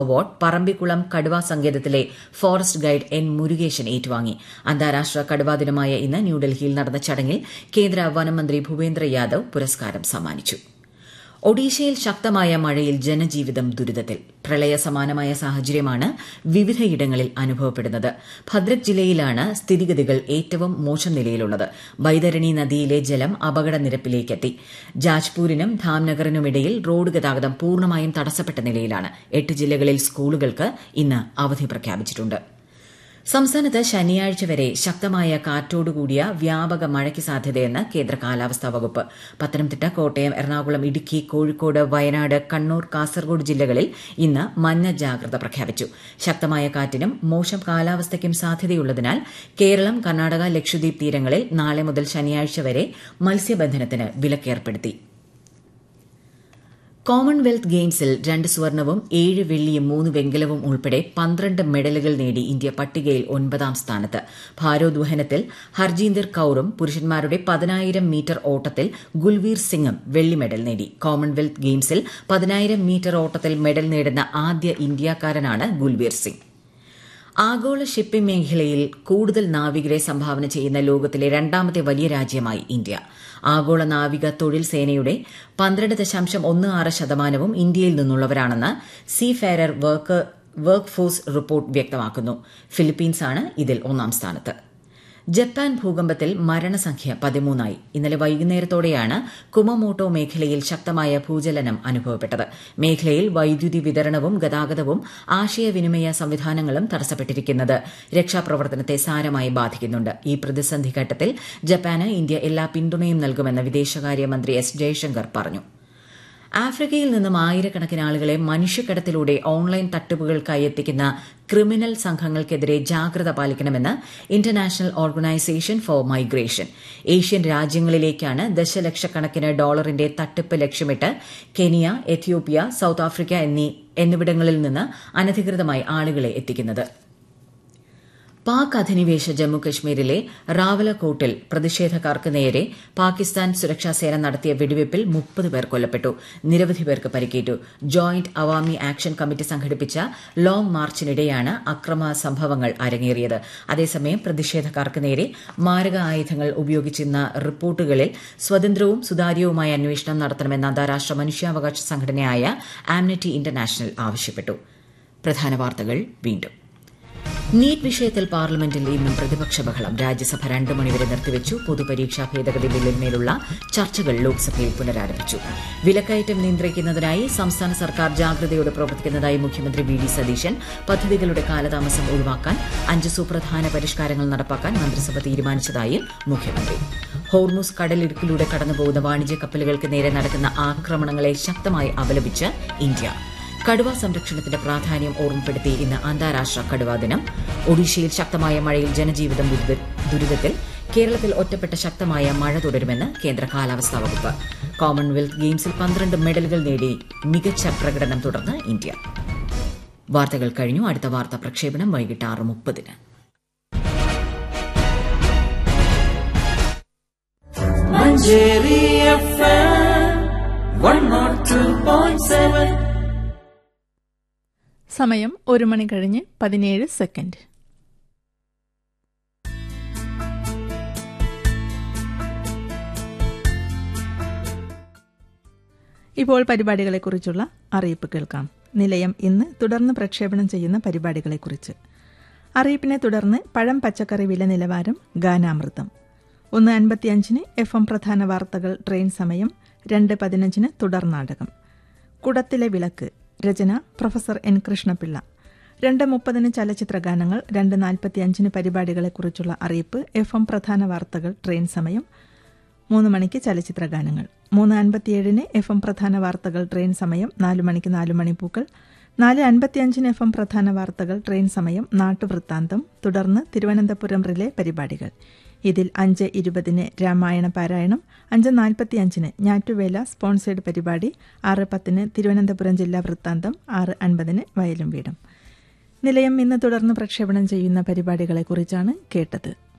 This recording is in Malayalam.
അവാർഡ് പറമ്പിക്കുളം കടുവാ സങ്കേതത്തിലെ ഫോറസ്റ്റ് ഗൈഡ് എൻ മുരുകേശൻ ഏറ്റുവാങ്ങി അന്താരാഷ്ട്ര കടുവാ ദിനമായ ഇന്ന് ന്യൂഡൽഹിയിൽ നടന്ന ചടങ്ങിൽ കേന്ദ്ര വനമന്ത്രി ഭൂപേന്ദ്ര യാദവ് പുരസ്കാരം സമ്മാനിച്ചു ഒഡീഷയിൽ ശക്തമായ മഴയിൽ ജനജീവിതം ദുരിതത്തിൽ പ്രളയ സമാനമായ സാഹചര്യമാണ് വിവിധയിടങ്ങളിൽ അനുഭവപ്പെടുന്നത് ഭദ്രക് ജില്ലയിലാണ് സ്ഥിതിഗതികൾ ഏറ്റവും മോശം നിലയിലുള്ളത് ബൈതരണി നദിയിലെ ജലം അപകടനിരപ്പിലേക്കെത്തി ജാജ്പൂരിനും ധാംനഗറിനുമിടയിൽ റോഡ് ഗതാഗതം പൂർണ്ണമായും തടസ്സപ്പെട്ട നിലയിലാണ് എട്ട് ജില്ലകളിൽ സ്കൂളുകൾക്ക് ഇന്ന് അവധി പ്രഖ്യാപിച്ചിട്ടുണ്ട് സംസ്ഥാനത്ത് ശനിയാഴ്ച വരെ ശക്തമായ കാറ്റോടുകൂടിയ വ്യാപക മഴയ്ക്ക് സാധ്യതയെന്ന് കേന്ദ്ര കാലാവസ്ഥാ വകുപ്പ് പത്തനംതിട്ട കോട്ടയം എറണാകുളം ഇടുക്കി കോഴിക്കോട് വയനാട് കണ്ണൂർ കാസർഗോഡ് ജില്ലകളിൽ ഇന്ന് മഞ്ഞ ജാഗ്രത പ്രഖ്യാപിച്ചു ശക്തമായ കാറ്റിനും മോശം കാലാവസ്ഥയ്ക്കും സാധ്യതയുള്ളതിനാൽ കേരളം കർണാടക ലക്ഷദ്വീപ് തീരങ്ങളിൽ നാളെ മുതൽ ശനിയാഴ്ച വരെ മത്സ്യബന്ധനത്തിന് വിലക്കേർപ്പെടുത്തി കോമൺവെൽത്ത് ഗെയിംസിൽ രണ്ട് സ്വർണവും ഏഴ് വെള്ളിയും മൂന്ന് വെങ്കലവും ഉൾപ്പെടെ പന്ത്രണ്ട് മെഡലുകൾ നേടി ഇന്ത്യ പട്ടികയിൽ ഒൻപതാം സ്ഥാനത്ത് ഭാരോദ്വഹനത്തിൽ ഹർജീന്ദർ കൌറും പുരുഷന്മാരുടെ പതിനായിരം മീറ്റർ ഓട്ടത്തിൽ ഗുൽവീർ സിംഗും വെള്ളി മെഡൽ നേടി കോമൺവെൽത്ത് ഗെയിംസിൽ പതിനായിരം മീറ്റർ ഓട്ടത്തിൽ മെഡൽ നേടുന്ന ആദ്യ ഇന്ത്യക്കാരനാണ് ഗുൽവീർ സിംഗ് ആഗോള ഷിപ്പിംഗ് മേഖലയിൽ കൂടുതൽ നാവികരെ സംഭാവന ചെയ്യുന്ന ലോകത്തിലെ രണ്ടാമത്തെ വലിയ രാജ്യമായി ഇന്ത്യ ആഗോള നാവിക തൊഴിൽ സേനയുടെ പന്ത്രണ്ട് ദശാംശം ഒന്ന് ആറ് ശതമാനവും ഇന്ത്യയിൽ നിന്നുള്ളവരാണെന്ന് seafarer workforce report വ്യക്തമാക്കുന്നു ഫിലിപ്പീൻസാണ് ഇതിൽ ഒന്നാം സ്ഥാനത്ത് ജപ്പാൻ ഭൂകമ്പത്തിൽ മരണസംഖ്യ പതിമൂന്നായി ഇന്നലെ വൈകുന്നേരത്തോടെയാണ് കുമമോട്ടോ മേഖലയിൽ ശക്തമായ ഭൂചലനം അനുഭവപ്പെട്ടത് മേഖലയിൽ വൈദ്യുതി വിതരണവും ഗതാഗതവും ആശയവിനിമയ സംവിധാനങ്ങളും തടസ്സപ്പെട്ടിരിക്കുന്നത് രക്ഷാപ്രവർത്തനത്തെ സാരമായി ബാധിക്കുന്നുണ്ട് ഈ പ്രതിസന്ധി ഘട്ടത്തിൽ ജപ്പാന് ഇന്ത്യ എല്ലാ പിന്തുണയും നൽകുമെന്ന് വിദേശകാര്യമന്ത്രി എസ് ജയശങ്കർ പറഞ്ഞു ആഫ്രിക്കയിൽ നിന്നും ആയിരക്കണക്കിന് ആളുകളെ മനുഷ്യക്കടത്തിലൂടെ ഓൺലൈൻ തട്ടിപ്പുകൾക്കായി എത്തിക്കുന്ന ക്രിമിനൽ സംഘങ്ങൾക്കെതിരെ ജാഗ്രത പാലിക്കണമെന്ന് International Organization for Migration Asian രാജ്യങ്ങളിലേക്കാണ് ദശലക്ഷക്കണക്കിന് ഡോളറിന്റെ തട്ടിപ്പ് ലക്ഷ്യമിട്ട് കെനിയ എത്യോപ്യ സൌത്ത് ആഫ്രിക്ക എന്നീ എന്നിവിടങ്ങളിൽ നിന്ന് അനധികൃതമായി ആളുകളെ എത്തിക്കുന്നത് പാക് അധിനിവേശ ജമ്മുകശ്മീരിലെ റാവലക്കോട്ടിൽ പ്രതിഷേധക്കാർക്ക് നേരെ പാകിസ്ഥാൻ സുരക്ഷാസേന നടത്തിയ വെടിവയ്പിൽ മുപ്പത് പേർ കൊല്ലപ്പെട്ടു നിരവധി പേർക്ക് പരിക്കേറ്റു ജോയിന്റ് അവാമി ആക്ഷൻ കമ്മിറ്റി സംഘടിപ്പിച്ച ലോങ് മാർച്ചിനിടെയാണ് അക്രമ സംഭവങ്ങൾ അരങ്ങേറിയത് അതേസമയം പ്രതിഷേധക്കാർക്ക് നേരെ മാരക ആയുധങ്ങൾ ഉപയോഗിച്ചെന്ന റിപ്പോർട്ടുകളിൽ സ്വതന്ത്രവും സുതാര്യവുമായ അന്വേഷണം നടത്തണമെന്ന് അന്താരാഷ്ട്ര മനുഷ്യാവകാശ സംഘടനയായ ആംനറ്റി ഇന്റർനാഷണൽ ആവശ്യപ്പെട്ടു പ്രധാന വാർത്തകൾ വീണ്ടും നീറ്റ് വിഷയത്തിൽ പാർലമെന്റിൽ ഇന്നും പ്രതിപക്ഷ ബഹളം രാജ്യസഭ രണ്ടു മണിവരെ നിർത്തിവച്ചു പൊതുപരീക്ഷാ ഭേദഗതി ബില്ലിന്മേലുള്ള ചർച്ചകൾ ലോക്സഭയിൽ പുനരാരംഭിച്ചു വിലക്കയറ്റം നിയന്ത്രിക്കുന്നതിനായി സംസ്ഥാന സർക്കാർ ജാഗ്രതയോടെ പ്രവർത്തിക്കുന്നതായി മുഖ്യമന്ത്രി വി ഡി സതീശൻ പദ്ധതികളുടെ കാലതാമസം ഒഴിവാക്കാൻ അഞ്ച് സുപ്രധാന പരിഷ്കാരങ്ങൾ നടപ്പാക്കാൻ മന്ത്രിസഭ തീരുമാനിച്ചതായും മുഖ്യമന്ത്രി ഹോർമുസ് കടലിടുക്കിലൂടെ കടന്നുപോകുന്ന വാണിജ്യ കപ്പലുകൾക്ക് നേരെ നടക്കുന്ന ആക്രമണങ്ങളെ ശക്തമായി അപലപിച്ച് ഇന്ത്യ കടുവ സംരക്ഷണത്തിന്റെ പ്രാധാന്യം ഓർമ്മപ്പെടുത്തി ഇന്ന് അന്താരാഷ്ട്ര കടുവാ ദിനം ഒഡീഷയിൽ ശക്തമായ മഴയിൽ ജനജീവിതം ദുരിതത്തിൽ കേരളത്തിൽ ഒറ്റപ്പെട്ട ശക്തമായ മഴ തുടരുമെന്ന് കേന്ദ്ര കാലാവസ്ഥാ വകുപ്പ് കോമൺവെൽത്ത് ഗെയിംസിൽ പന്ത്രണ്ട് മെഡലുകൾ നേടി മികച്ച പ്രകടനം തുടർന്ന് ഇന്ത്യ വാർത്തകൾ കഴിഞ്ഞു അടുത്ത വാർത്താ പ്രക്ഷേപണം വൈകിട്ട് ആറ് മുപ്പതിന് Manjeri F one naught two point seven സമയം ഒരു മണി കഴിഞ്ഞ് പതിനേഴ് സെക്കൻഡ് ഇപ്പോൾ പരിപാടികളെക്കുറിച്ചുള്ള അറിയിപ്പ് കേൾക്കാം നിലയം ഇന്ന് തുടർന്ന് പ്രക്ഷേപണം ചെയ്യുന്ന പരിപാടികളെക്കുറിച്ച് അറിയിപ്പിനെ തുടർന്ന് പഴം പച്ചക്കറി വില നിലവാരം ഗാനാമൃതം ഒന്ന് അൻപത്തിയഞ്ചിന് എഫ് എം പ്രധാന വാർത്തകൾ ട്രെയിൻ സമയം രണ്ട് പതിനഞ്ചിന് തുടർ നാടകം കുടത്തിലെ വിളക്ക് രചന പ്രൊഫസർ എൻ കൃഷ്ണപിള്ള രണ്ട് മുപ്പതിന് ചലച്ചിത്ര ഗാനങ്ങൾ രണ്ട് നാൽപ്പത്തിയഞ്ചിന് പരിപാടികളെക്കുറിച്ചുള്ള അറിയിപ്പ് എഫ് എം പ്രധാന വാർത്തകൾ ട്രെയിൻ സമയം മൂന്ന് മണിക്ക് ചലച്ചിത്ര ഗാനങ്ങൾ മൂന്ന് അൻപത്തിയേഴിന് എഫ് എം പ്രധാന വാർത്തകൾ ട്രെയിൻ സമയം നാല് മണിക്ക് നാല് മണിപ്പൂക്കൾ നാല് അൻപത്തിയഞ്ചിന് എഫ് എം പ്രധാന വാർത്തകൾ ട്രെയിൻ സമയം നാട്ടുവൃത്താന്തം തുടർന്ന് തിരുവനന്തപുരം റിലേ പരിപാടികൾ ഇതിൽ അഞ്ച് ഇരുപതിന് രാമായണ പാരായണം അഞ്ച് നാൽപ്പത്തിയഞ്ചിന് ഞാറ്റുവേല സ്പോൺസേഡ് പരിപാടി ആറ് പത്തിന് തിരുവനന്തപുരം ജില്ലാ വൃത്താന്തം ആറ് അൻപതിന് വയലും വീടും നിലയം ഇന്ന് തുടർന്ന് പ്രക്ഷേപണം ചെയ്യുന്ന പരിപാടികളെക്കുറിച്ചാണ് കേട്ടത്